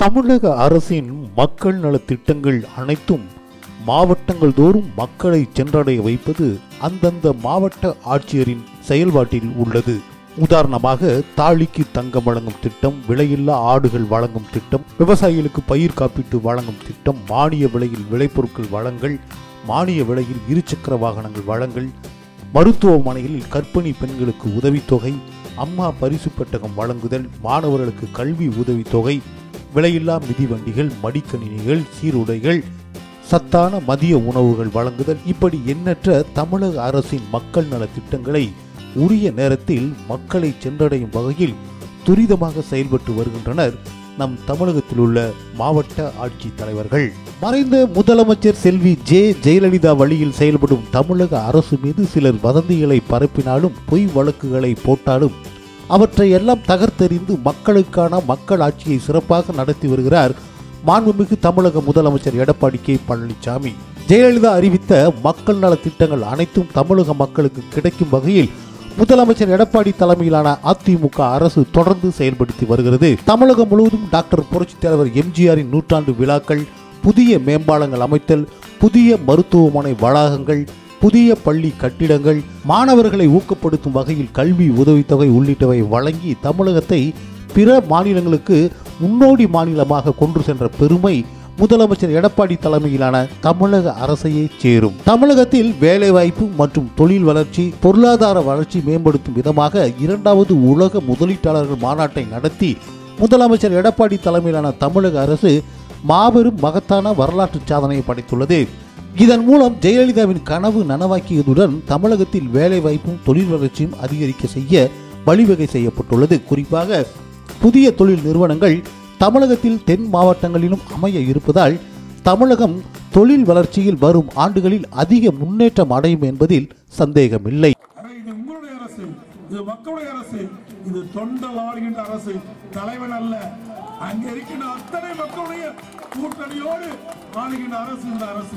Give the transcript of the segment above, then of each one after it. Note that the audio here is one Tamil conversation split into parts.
தமிழக அரசின் மக்கள் நலத் திட்டங்கள் அனைத்தும் மாவட்டங்கள் தோறும் மக்களை சென்றடைய வைப்பது அந்தந்த மாவட்ட ஆட்சியரின் செயல்பாட்டில் உள்ளது உதாரணமாக தாலிக்கு தங்கம் வழங்கும் திட்டம் விலையில்லா ஆடுகள் வழங்கும் திட்டம் விவசாயிகளுக்கு பயிர் காப்பீட்டு வழங்கும் திட்டம் மானிய விலையில் விளைபொருட்கள் வழங்கல் மானிய விலையில் இருசக்கர வாகனங்கள் வழங்கல் மருத்துவமனைகளில் கர்ப்பிணி பெண்களுக்கு உதவித்தொகை அம்மா பரிசு பெட்டகம் வழங்குதல் மாணவர்களுக்கு கல்வி உதவித்தொகை விலையில்லா மிதிவண்டிகள் மடிக்கணினிகள் சீருடைகள் சத்தான மதிய உணவுகள் வழங்குதல் இப்படி எண்ணற்ற தமிழக அரசின் மக்கள் நல திட்டங்களை உரிய நேரத்தில் மக்களை சென்றடையும் வகையில் துரிதமாக செயல்பட்டு வருகின்றனர் நம் தமிழகத்தில் உள்ள மாவட்ட ஆட்சி தலைவர்கள் மறைந்த முதலமைச்சர் செல்வி ஜே ஜெயலலிதா வழியில் செயல்படும் தமிழக அரசு மீது சிலர் வதந்திகளை பரப்பினாலும் பொய் வழக்குகளை போட்டாலும் அவற்றை எல்லாம் தகர்த்தெறிந்து மக்களுக்கான மக்கள் ஆட்சியை சிறப்பாக நடத்தி வருகிறார் மாண்புமிகு தமிழக முதலமைச்சர் எடப்பாடி கே பழனிசாமி ஜெயலலிதா அறிவித்த மக்கள் நல திட்டங்கள் அனைத்தும் தமிழக மக்களுக்கு கிடைக்கும் வகையில் முதலமைச்சர் எடப்பாடி தலைமையிலான அதிமுக அரசு தொடர்ந்து செயல்படுத்தி வருகிறது தமிழகம் முழுவதும் டாக்டர் புரட்சித் தலைவர் எம்ஜிஆரின் நூற்றாண்டு விழாக்கள் புதிய மேம்பாலங்கள் அமைத்தல் புதிய மருத்துவமனை வளாகங்கள் புதிய பள்ளி கட்டிடங்கள் மாணவர்களை ஊக்கப்படுத்தும் வகையில் கல்வி உதவித்தொகை உள்ளிட்டவை வழங்கி தமிழகத்தை பிற மாநிலங்களுக்கு முன்னோடி மாநிலமாக கொண்டு சென்ற பெருமை முதலமைச்சர் எடப்பாடி தலைமையிலான தமிழக அரசையே சேரும் தமிழகத்தில் வேலைவாய்ப்பு மற்றும் தொழில் வளர்ச்சி பொருளாதார வளர்ச்சி மேம்படுத்தும் விதமாக இரண்டாவது உலக முதலீட்டாளர்கள் மாநாட்டை நடத்தி முதலமைச்சர் எடப்பாடி தலைமையிலான தமிழக அரசு மாபெரும் மகத்தான வரலாற்று சாதனையை படைத்துள்ளது இதன் மூலம் ஜெயலலிதாவின் கனவு நனவாக்கியதுடன் தமிழகத்தில் வேலைவாய்ப்பும் தொழில் வளர்ச்சியும் அதிகரிக்க செய்ய வழிவகை செய்யப்பட்டுள்ளது குறிப்பாக புதிய தொழில் நிறுவனங்கள் தமிழகத்தில் தென் மாவட்டங்களிலும் அமைய இருப்பதால் தமிழகம் தொழில் வளர்ச்சியில் வரும் ஆண்டுகளில் அதிக முன்னேற்றம் அடையும் என்பதில் சந்தேகமில்லை ஆனா இது உங்களுடைய அரசு இது மக்களுடைய அரசு இது தொண்டல் ஆளுகின்ற அரசு தலைவன் அல்ல அங்க இருக்கின்ற அத்தனை மக்களுடைய கூட்டணியோடு ஆளுகின்ற அரசு இந்த அரசு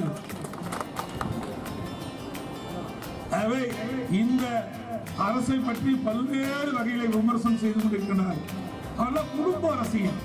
எனவே இந்த அரசை பற்றி பல்வேறு வகைகளை விமர்சனம் செய்து கொண்டிருக்கிறார் ஆனால் குடும்ப அரசியல்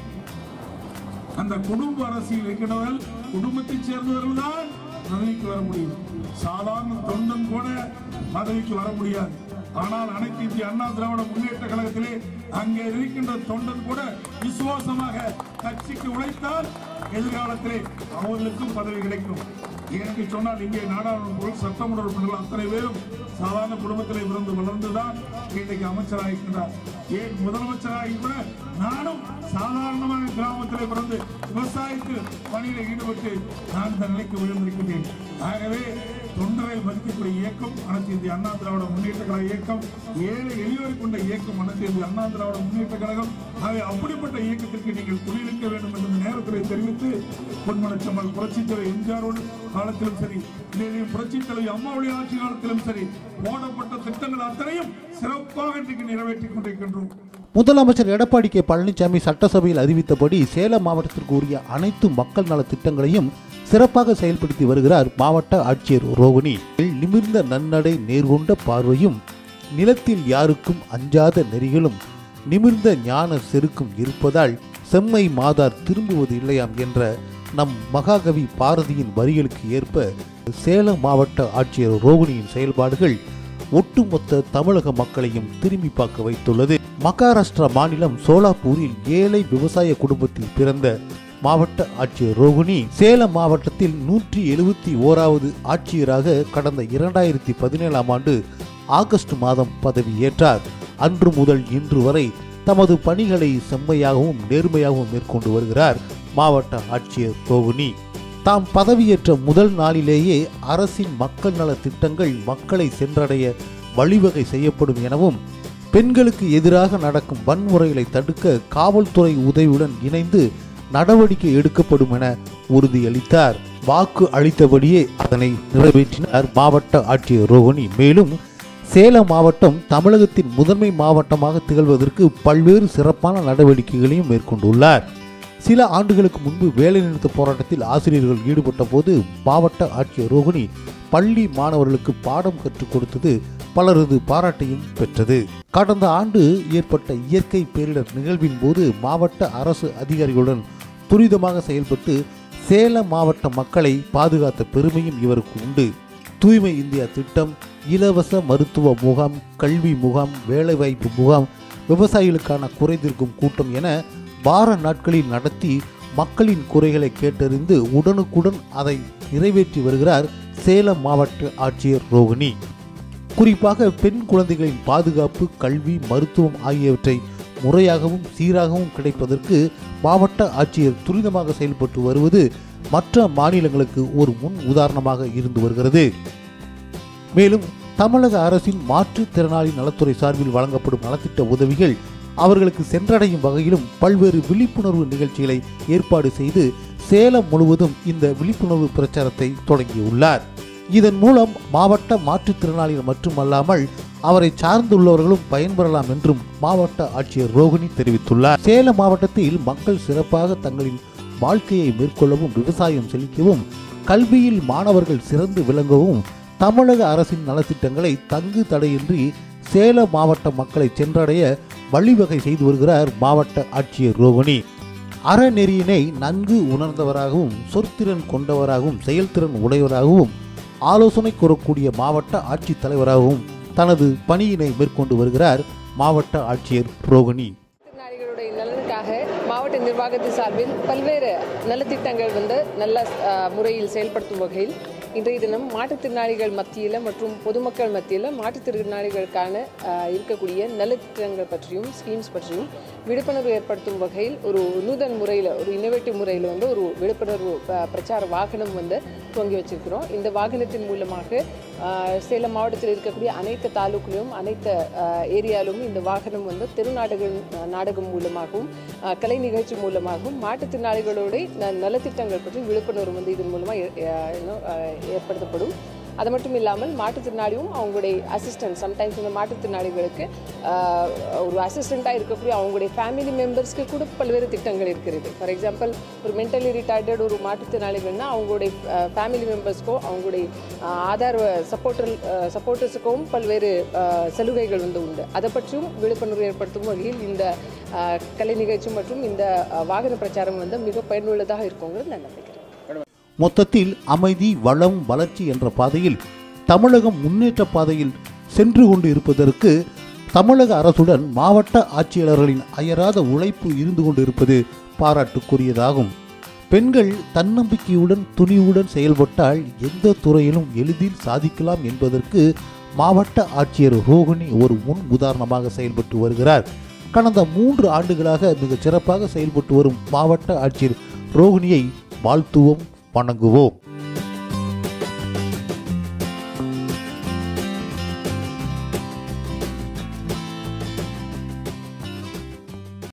அந்த குடும்ப அரசியல் இருக்கிறவர்கள் குடும்பத்தைச் சேர்ந்தவர்கள் தான் பதவிக்கு வர முடியும் சாதாரண தொண்டன் கூட பதவிக்கு வர முடியாது ஆனால் அனைத்து இந்திய அண்ணா திராவிட முன்னேற்ற கழகத்திலே அங்கே இருக்கின்ற தொண்டன் கூட விசுவாசமாக கட்சிக்கு உழைத்தால் எதிர்காலத்திலே அவர்களுக்கும் பதவி கிடைக்கும் எனக்கு சொன்னால் இங்கே நாடாளுமன்ற சட்டமன்ற உறுப்பினர்கள் அத்தனை பேரும் சாதாரண குடும்பத்திலே பிறந்து வளர்ந்துதான் இன்றைக்கு அமைச்சராகின்றார் ஏன் முதலமைச்சராகி கூட நானும் சாதாரணமாக கிராமத்திலே பிறந்து விவசாயத்தில் பணியில் ஈடுபட்டு நான் இந்த நிலைக்கு உயர்ந்திருக்கின்றேன் ஆகவே தொண்டரை மதிக்கக்கூடிய இயக்கம் அனைத்து இந்திய அண்ணா திராவிட முன்னேற்ற கழக இயக்கம் ஏழை எளியோரை கொண்ட இயக்கம் அனைத்து இந்திய அண்ணா திராவிட முன்னேற்ற கழகம் ஆகவே அப்படிப்பட்ட இயக்கத்திற்கு நீங்கள் துணியிருக்க வேண்டும் என்ற நேரத்தில் தெரிவித்து பொன்மனச்சம்மல் புரட்சித் தலைவர் எம்ஜிஆரோடு காலத்திலும் சரி இல்லையே புரட்சித் தலைவர் அம்மாவுடைய ஆட்சி காலத்திலும் சரி போடப்பட்ட திட்டங்கள் அத்தனையும் சிறப்பாக இன்றைக்கு நிறைவேற்றிக் கொண்டிருக்கின்றோம் முதலமைச்சர் எடப்பாடி கே பழனிசாமி சட்டசபையில் அறிவித்தபடி சேலம் மாவட்டத்திற்கு உரிய அனைத்து மக்கள் நல திட்டங்களையும் சிறப்பாக செயல்படுத்தி வருகிறார் மாவட்ட ஆட்சியர் ரோகிணி நிமிர்ந்த நன்னடை நேர்கொண்ட பார்வையும் நிலத்தில் யாருக்கும் அஞ்சாத நெறிகளும் நிமிர்ந்த ஞான செருக்கும் இருப்பதால் செம்மை மாதார் திரும்புவது இல்லையாம் என்ற நம் மகாகவி பாரதியின் வரிகளுக்கு ஏற்ப சேலம் மாவட்ட ஆட்சியர் ரோகிணியின் செயல்பாடுகள் ஒட்டுமொத்த தமிழக மக்களையும் திரும்பி பார்க்க வைத்துள்ளது மகாராஷ்டிரா மாநிலம் சோலாப்பூரில் ஏழை விவசாய குடும்பத்தில் பிறந்த மாவட்ட ஆட்சியர் ரோகிணி சேலம் மாவட்டத்தில் நூற்றி எழுபத்தி ஓராவது ஆட்சியராக கடந்த இரண்டாயிரத்தி பதினேழாம் ஆண்டு ஆகஸ்ட் மாதம் பதவியேற்றார் அன்று முதல் இன்று வரை தமது பணிகளை செம்மையாகவும் நேர்மையாகவும் மேற்கொண்டு வருகிறார் மாவட்ட ஆட்சியர் ரோகிணி தாம் பதவியேற்ற முதல் நாளிலேயே அரசின் மக்கள் நல திட்டங்கள் மக்களை சென்றடைய வழிவகை செய்யப்படும் எனவும் பெண்களுக்கு எதிராக நடக்கும் வன்முறைகளை தடுக்க காவல்துறை உதவியுடன் இணைந்து நடவடிக்கை எடுக்கப்படும் என உறுதியளித்தார் வாக்கு அளித்தபடியே அதனை நிறைவேற்றினார் மாவட்ட ஆட்சியர் ரோகிணி மேலும் சேலம் மாவட்டம் தமிழகத்தின் முதன்மை மாவட்டமாக திகழ்வதற்கு பல்வேறு சிறப்பான நடவடிக்கைகளையும் மேற்கொண்டுள்ளார் சில ஆண்டுகளுக்கு முன்பு வேலைநிறுத்த போராட்டத்தில் ஆசிரியர்கள் ஈடுபட்ட போது மாவட்ட ஆட்சியர் ரோகிணி பள்ளி மாணவர்களுக்கு பாடம் கற்றுக் கொடுத்தது பலரது பாராட்டையும் பெற்றது கடந்த ஆண்டு ஏற்பட்ட இயற்கை பேரிடர் நிகழ்வின் போது மாவட்ட அரசு அதிகாரிகளுடன் துரிதமாக செயல்பட்டு சேலம் மாவட்ட மக்களை பாதுகாத்த பெருமையும் இவருக்கு உண்டு தூய்மை இந்தியா திட்டம் இலவச மருத்துவ முகாம் கல்வி முகாம் வேலைவாய்ப்பு முகாம் விவசாயிகளுக்கான குறை தீர்க்கும் கூட்டம் என வார நாட்களில் நடத்தி மக்களின் குறைகளை கேட்டறிந்து உடனுக்குடன் அதை நிறைவேற்றி வருகிறார் சேலம் மாவட்ட ஆட்சியர் ரோகிணி குறிப்பாக பெண் குழந்தைகளின் பாதுகாப்பு கல்வி மருத்துவம் ஆகியவற்றை முறையாகவும் சீராகவும் கிடைப்பதற்கு மாவட்ட ஆட்சியர் துரிதமாக செயல்பட்டு வருவது மற்ற மாநிலங்களுக்கு ஒரு முன் உதாரணமாக இருந்து வருகிறது மேலும் தமிழக அரசின் மாற்றுத்திறனாளி நலத்துறை சார்பில் வழங்கப்படும் நலத்திட்ட உதவிகள் அவர்களுக்கு சென்றடையும் வகையிலும் பல்வேறு விழிப்புணர்வு நிகழ்ச்சிகளை ஏற்பாடு செய்து சேலம் முழுவதும் இந்த விழிப்புணர்வு பிரச்சாரத்தை தொடங்கியுள்ளார் இதன் மூலம் மாவட்ட மாற்றுத்திறனாளிகள் மட்டுமல்லாமல் அவரை சார்ந்துள்ளவர்களும் பயன்பெறலாம் என்றும் மாவட்ட ஆட்சியர் ரோகிணி தெரிவித்துள்ளார் சேலம் மாவட்டத்தில் மக்கள் சிறப்பாக தங்களின் வாழ்க்கையை மேற்கொள்ளவும் விவசாயம் செழிக்கவும் கல்வியில் மாணவர்கள் சிறந்து விளங்கவும் தமிழக அரசின் நலத்திட்டங்களை தங்கு தடையின்றி சேலம் மாவட்ட மக்களை சென்றடைய வழிவகை செய்து வருகிறார் மாவட்ட ஆட்சியர் ரோகிணி அறநெறியினை நன்கு உணர்ந்தவராகவும் சொற்திறன் கொண்டவராகவும் செயல்திறன் உடையவராகவும் ஆலோசனை கூறக்கூடிய மாவட்ட ஆட்சித் தலைவராகவும் தனது பணியினை மேற்கொண்டு வருகிறார் மாவட்ட ஆட்சியர் ரோகிணி மாற்றுத்திறனாளிகளுடைய நலனுக்காக மாவட்ட நிர்வாகத்தின் சார்பில் பல்வேறு நலத்திட்டங்கள் வந்து நல்ல அஹ், முறையில் செயல்படுத்தும் வகையில் இன்றைய தினம் மாற்றுத்திறனாளிகள் மத்தியில் மற்றும் பொதுமக்கள் மத்தியில் மாற்றுத்திறனாளிகளுக்கான அஹ், இருக்கக்கூடிய நலத்திட்டங்கள் பற்றியும் ஸ்கீம்ஸ் பற்றியும் விழிப்புணர்வு ஏற்படுத்தும் வகையில் ஒரு நூதன் முறையில் ஒரு இன்னோவேட்டிவ் முறையில் வந்து ஒரு விழிப்புணர்வு ப- பிரச்சார வாகனம் வந்து துவங்கி வச்சிருக்கிறோம் இந்த வாகனத்தின் மூலமாக அஹ், சேலம் மாவட்டத்தில் இருக்கக்கூடிய அனைத்து தாலுக்கிலும் அனைத்து அஹ், ஏரியாலும் இந்த வாகனம் வந்து தெருநாடகம் அஹ், நாடகம் மூலமாகவும் அஹ், கலை நிகழ்ச்சி மூலமாகவும் மாற்றுத்திறனாளிகளோட ந- நலத்திட்டங்கள் பற்றி விழிப்புணர்வு வந்து இதன் மூலமாக ஏற்படுத்தப்படும் அது மட்டும் இல்லாமல் மாற்றுத்திறனாளியும் அவங்களுடைய அசிஸ்டன்ட் சம்டைம்ஸ் இந்த மாற்றுத்திறனாளிகளுக்கு ஆஹ், ஒரு அசிஸ்டண்ட்டாக இருக்கக்கூடிய அவங்களுடைய ஃபேமிலி மெம்பர்ஸ்க்கு கூட பல்வேறு திட்டங்கள் இருக்கிறது ஃபார் எக்ஸாம்பிள் ஒரு மென்டலி ரிட்டார்டட் ஒரு மாற்றுத்திறனாளிகள்னா அவங்களுடைய ஃபேமிலி மெம்பர்ஸ்க்கோ அவங்களுடைய ஆஹ், ஆதார் சப்போர்ட்டர் சப்போர்ட்டர்ஸுக்கும் பல்வேறு ஆஹ், சலுகைகள் வந்து உண்டு அதை பற்றியும் விழிப்புணர்வு ஏற்படுத்தும் வகையில் இந்த ஆஹ், கலை நிகழ்ச்சி மற்றும் இந்த ஆஹ், வாகன பிரச்சாரம் வந்து மிக பயனுள்ளதாக இருக்குங்கிறது நான் நம்புகிறேன் மொத்தத்தில் அமைதி வளம் வளர்ச்சி என்ற பாதையில் தமிழகம் முன்னேற்ற பாதையில் சென்று கொண்டு இருப்பதற்கு தமிழக அரசுடன் மாவட்ட ஆட்சியாளர்களின் அயராத உழைப்பு இருந்து கொண்டு இருப்பது பாராட்டுக்குரியதாகும் பெண்கள் தன்னம்பிக்கையுடன் துணிவுடன் செயல்பட்டால் எந்த துறையிலும் எளிதில் சாதிக்கலாம் என்பதற்கு மாவட்ட ஆட்சியர் ரோகிணி ஒரு முன் உதாரணமாக செயல்பட்டு வருகிறார் கடந்த மூன்று ஆண்டுகளாக மிகச் சிறப்பாக செயல்பட்டு வரும் மாவட்ட ஆட்சியர் ரோகிணியை வாழ்த்துவோம் வணங்குவோம்